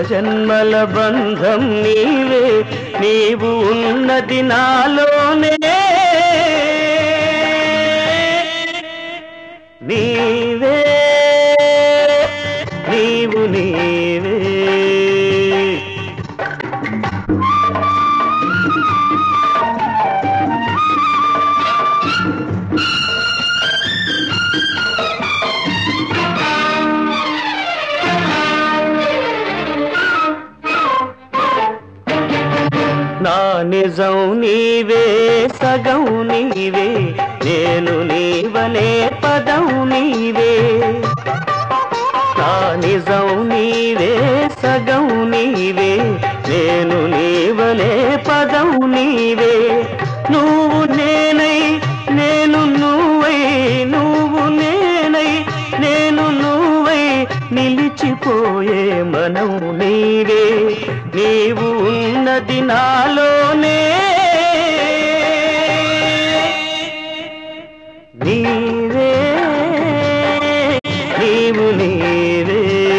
జన్మల బంధం నీవే నీవు ఉన్నది నాలోనే నీవే నీవు నీవే నా నిజం నీవే సగం నీవే నేను నీవనే పదం నీవే నా నిజం నీవే సగం నీవే నేను నీవనే పదం నీవే నువ్వు నేనై నేను నువ్వై నువ్వు నేనై నేను నువ్వై నిలిచిపోయే మనం నీవే నీవు ఉన్నది నాలోనే నీవే నీవు నీవే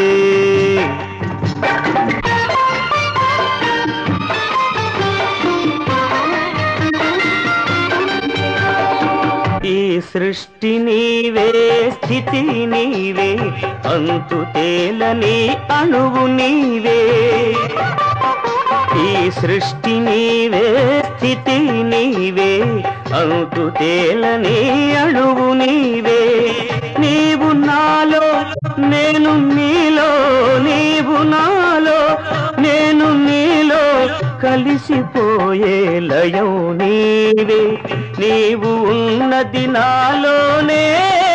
ఈ సృష్టి నీవే స్థితి నీవే అంతు తేలని అణువు నీవే ఈ సృష్టి నీవే స్థితి నీవే అంతు తేలని అణువు నీవే నీవు నాలో నేను నీలో నీవు నాలో నేను నీలో కలిసిపోయే లయం నీవే నీవు ఉన్నది నాలోనే